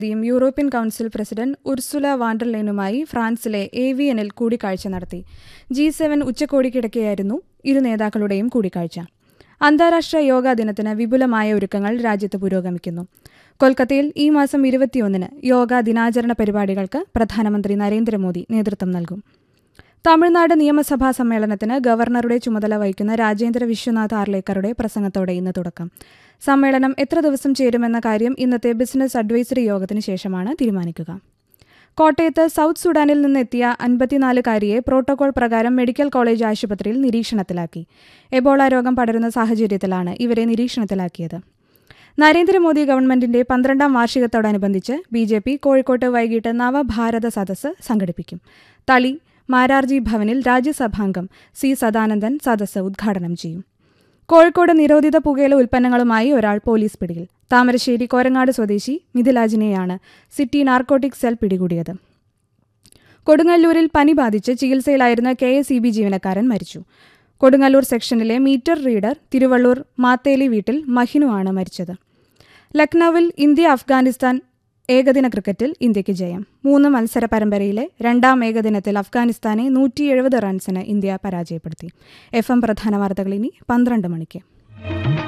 യും European council president Ursula വാണ്ടർലൈനുമായി ഫ്രാൻസിലെ ഏവിയനിൽ കൂടിക്കാഴ്ച നടത്തി ജി സെവൻ ഉച്ചകോടിക്കിടക്കെയായിരുന്നു ഇരു നേതാക്കളുടെയും കൂടിക്കാഴ്ച അന്താരാഷ്ട്ര യോഗാ ദിനത്തിന് വിപുലമായ ഒരുക്കങ്ങൾ രാജ്യത്ത് പുരോഗമിക്കുന്നു കൊൽക്കത്തയിൽ ഈ മാസം ഇരുപത്തിയൊന്നിന് യോഗാ ദിനാചരണ പരിപാടികൾക്ക് പ്രധാനമന്ത്രി നരേന്ദ്രമോദി നേതൃത്വം നൽകും തമിഴ്നാട് നിയമസഭാ സമ്മേളനത്തിന് ഗവർണറുടെ ചുമതല വഹിക്കുന്ന രാജേന്ദ്ര വിശ്വനാഥ് ആർലേക്കറുടെ പ്രസംഗത്തോടെ ഇന്ന് തുടക്കം സമ്മേളനം എത്ര ദിവസം ചേരുമെന്ന കാര്യം ഇന്നത്തെ ബിസിനസ് അഡ്വൈസറി യോഗത്തിന് ശേഷമാണ് തീരുമാനിക്കുക കോട്ടയത്ത് സൗത്ത് സുഡാനിൽ നിന്നെത്തിയ അൻപത്തിനാലുകാരിയെ പ്രോട്ടോകോൾ പ്രകാരം മെഡിക്കൽ കോളേജ് ആശുപത്രിയിൽ നിരീക്ഷണത്തിലാക്കി എബോള രോഗം പടരുന്ന സാഹചര്യത്തിലാണ് ഇവരെ നിരീക്ഷണത്തിലാക്കിയത് നരേന്ദ്രമോദി ഗവൺമെന്റിന്റെ പന്ത്രണ്ടാം വാർഷികത്തോടനുബന്ധിച്ച് ബി ജെ പി കോഴിക്കോട്ട് വൈകിട്ട് നവഭാരത സദസ്സ് സംഘടിപ്പിക്കും തളി മാരാർജി ഭവനിൽ രാജ്യസഭാംഗം സി സദാനന്ദൻ സദസ്സ് ഉദ്ഘാടനം ചെയ്യും കോഴിക്കോട് നിരോധിത പുകയില ഉൽപ്പന്നങ്ങളുമായി ഒരാൾ പോലീസ് പിടിയിൽ താമരശ്ശേരി കോരങ്ങാട് സ്വദേശി മിഥിലാജിനെയാണ് സിറ്റി നാർക്കോട്ടിക് സെൽ പിടികൂടിയത് കൊടുങ്ങല്ലൂരിൽ പനി ബാധിച്ച് ചികിത്സയിലായിരുന്ന കെ എസ് ഇ ബി ജീവനക്കാരൻ മരിച്ചു കൊടുങ്ങല്ലൂർ സെക്ഷനിലെ മീറ്റർ റീഡർ തിരുവള്ളൂർ മാത്തേലി വീട്ടിൽ മഹിനുവാണ് മരിച്ചത് ലക്നൌവിൽ ഇന്ത്യ അഫ്ഗാനിസ്ഥാൻ ഏകദിന ക്രിക്കറ്റിൽ ഇന്ത്യയ്ക്ക് ജയം മൂന്ന് മത്സര പരമ്പരയിലെ രണ്ടാം ഏകദിനത്തിൽ അഫ്ഗാനിസ്ഥാനെ നൂറ്റി എഴുപത് റൺസിന് ഇന്ത്യ പരാജയപ്പെടുത്തി എഫ് എം പ്രധാന വാർത്തകൾ ഇനി പന്ത്രണ്ട് മണിക്ക്